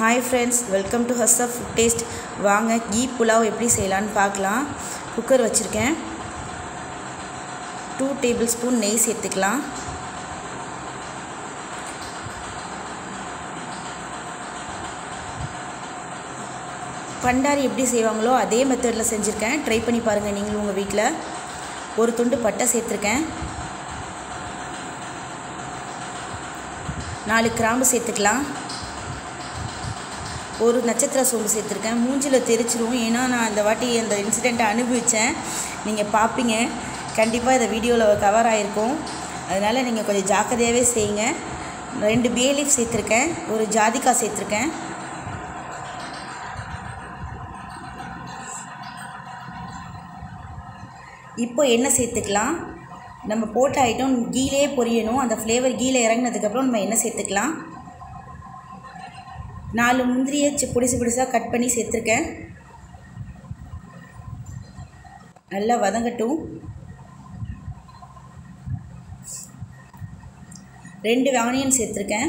hi friends welcome to house of food taste வாங்க கீ புலாவ் எப்படி செய்யலான்னு பார்க்கலாம் குக்கர் வச்சுருக்கேன் டூ டேபிள் ஸ்பூன் நெய் சேர்த்துக்கலாம் பண்டாரி எப்படி செய்வாங்களோ அதே மெத்தடில் செஞ்சுருக்கேன் ட்ரை பண்ணி பாருங்கள் நீங்களும் உங்கள் வீட்டில் ஒரு துண்டு பட்டை சேர்த்துருக்கேன் நாலு கிராம்பு சேர்த்துக்கலாம் ஒரு நட்சத்திர சோம்பு சேர்த்துருக்கேன் மூஞ்சில் தெரிச்சிரும் ஏன்னா நான் இந்த வாட்டி அந்த இன்சிடெண்ட்டை அனுபவித்தேன் நீங்கள் பார்ப்பீங்க கண்டிப்பாக இந்த வீடியோவில் கவர் ஆகிருக்கும் அதனால் நீங்கள் கொஞ்சம் ஜாக்கிரதையாகவே செய்யுங்க ரெண்டு பே லீஃப் சேர்த்துருக்கேன் ஒரு ஜாதிக்காய் சேர்த்துருக்கேன் இப்போ எண்ணெய் சேர்த்துக்கலாம் நம்ம போட்ட ஐட்டம் கீழே பொரியணும் அந்த ஃப்ளேவர் கீழே இறங்கினதுக்கப்புறம் நம்ம எண்ணெய் சேர்த்துக்கலாம் நாலு முந்திரியை பொடிசு பொடிசாக கட் பண்ணி சேர்த்துருக்கேன் நல்லா வதங்கட்டும் ரெண்டு ஆனியன் சேர்த்துருக்கேன்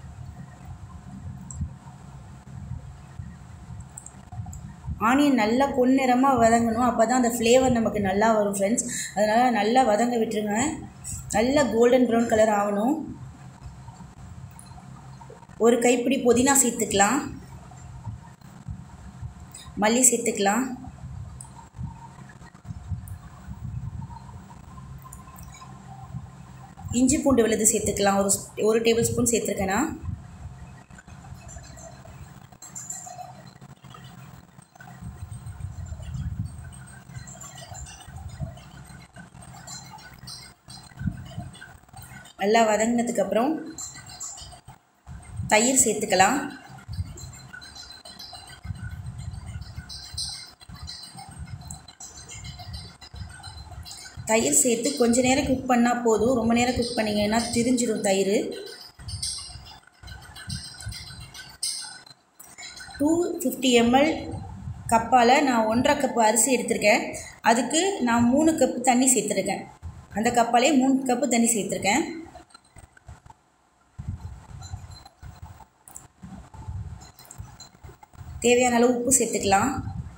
ஆனியன் நல்லா பொன்னிறமாக வதங்கணும் அப்போ தான் அந்த ஃப்ளேவர் நமக்கு நல்லா வரும் ஃப்ரெண்ட்ஸ் அதனால் நல்லா வதங்க விட்டுருங்க நல்லா கோல்டன் ப்ரௌன் கலர் ஆகணும் ஒரு கைப்பிடி புதினா சேர்த்துக்கலாம் மல்லி சேர்த்துக்கலாம் இஞ்சி பூண்டு விழுது சேர்த்துக்கலாம் ஒரு ஒரு டேபிள் ஸ்பூன் சேர்த்துருக்கேன்னா நல்லா வதங்கினதுக்கப்புறம் தயிர் சேர்த்துக்கலாம் தயிர் சேர்த்து கொஞ்ச நேரம் குக் பண்ணால் போதும் ரொம்ப நேரம் குக் பண்ணிங்கன்னா திரிஞ்சிடும் தயிர் டூ ஃபிஃப்டி எம்எல் கப்பால் நான் ஒன்றரை கப்பு அரிசி எடுத்திருக்கேன் அதுக்கு நான் மூணு கப்பு தண்ணி சேர்த்துருக்கேன் அந்த கப்பாலே மூணு கப்பு தண்ணி சேர்த்துருக்கேன் தேவையான அளவு உப்பு சேர்த்துக்கலாம்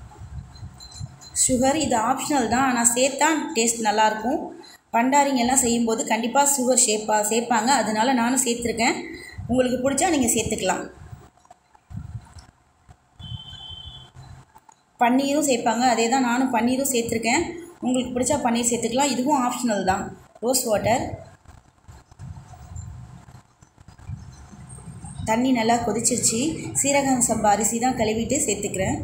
சுகர் இது ஆப்ஷனல் தான் ஆனால் சேர்த்தா டேஸ்ட் நல்லாயிருக்கும் பண்டாரிங்கெல்லாம் செய்யும்போது கண்டிப்பாக சுகர் சேர்ப்பா சேர்ப்பாங்க அதனால நானும் சேர்த்துருக்கேன் உங்களுக்கு பிடிச்சா நீங்கள் சேர்த்துக்கலாம் பன்னீரும் சேர்ப்பாங்க அதே தான் நானும் பன்னீரும் சேர்த்துருக்கேன் உங்களுக்கு பிடிச்சா பன்னீர் சேர்த்துக்கலாம் இதுவும் ஆப்ஷனல் தான் ரோஸ் வாட்டர் தண்ணி நல்லா கொதிச்சிருச்சு சீரகம் சம்பா அரிசி தான் கழுவிட்டு சேர்த்துக்கிறேன்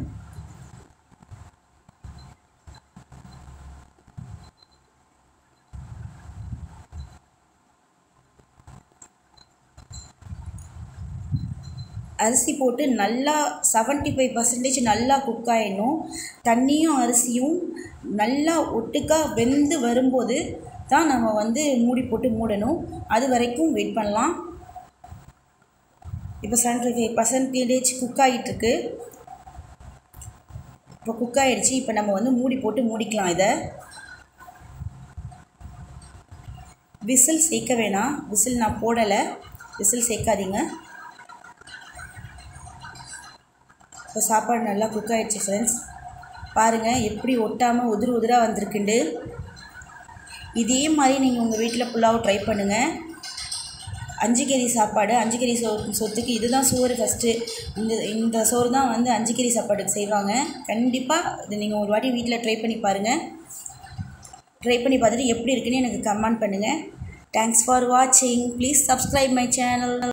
அரிசி போட்டு நல்லா செவன்ட்டி ஃபைவ் பர்சன்டேஜ் நல்லா குக் ஆகிடணும் தண்ணியும் அரிசியும் நல்லா ஒட்டுக்காக வெந்து வரும்போது தான் நம்ம வந்து மூடி போட்டு மூடணும் அது வரைக்கும் வெயிட் பண்ணலாம் இப்போ செவன்ட்டி ஃபைவ் பர்சன்டேஜ் குக் ஆகிட்டுருக்கு இப்போ குக் ஆகிடுச்சு இப்போ நம்ம வந்து மூடி போட்டு மூடிக்கலாம் இதை விசில் சேர்க்க வேணாம் விசில் நான் போடலை விசில் சேர்க்காதீங்க இப்போ சாப்பாடு நல்லா குக் ஆகிடுச்சு ஃப்ரெண்ட்ஸ் பாருங்கள் எப்படி ஒட்டாமல் உதிர் உதிராக வந்திருக்குண்டு இதே மாதிரி நீங்கள் உங்கள் வீட்டில் புல்லாவும் ட்ரை பண்ணுங்கள் அஞ்சு கேரி சாப்பாடு அஞ்சு கேரி சோ சொத்துக்கு இதுதான் சோறு ஃபஸ்ட்டு இந்த இந்த சோறு தான் வந்து அஞ்சு கேரி சாப்பாடுக்கு செய்வாங்க கண்டிப்பாக இது நீங்கள் ஒரு வாட்டி வீட்டில் ட்ரை பண்ணி பாருங்கள் ட்ரை பண்ணி பார்த்துட்டு எப்படி இருக்குன்னு எனக்கு கமெண்ட் பண்ணுங்கள் தேங்க்ஸ் ஃபார் வாட்சிங் ப்ளீஸ் சப்ஸ்கிரைப் மை சேனல்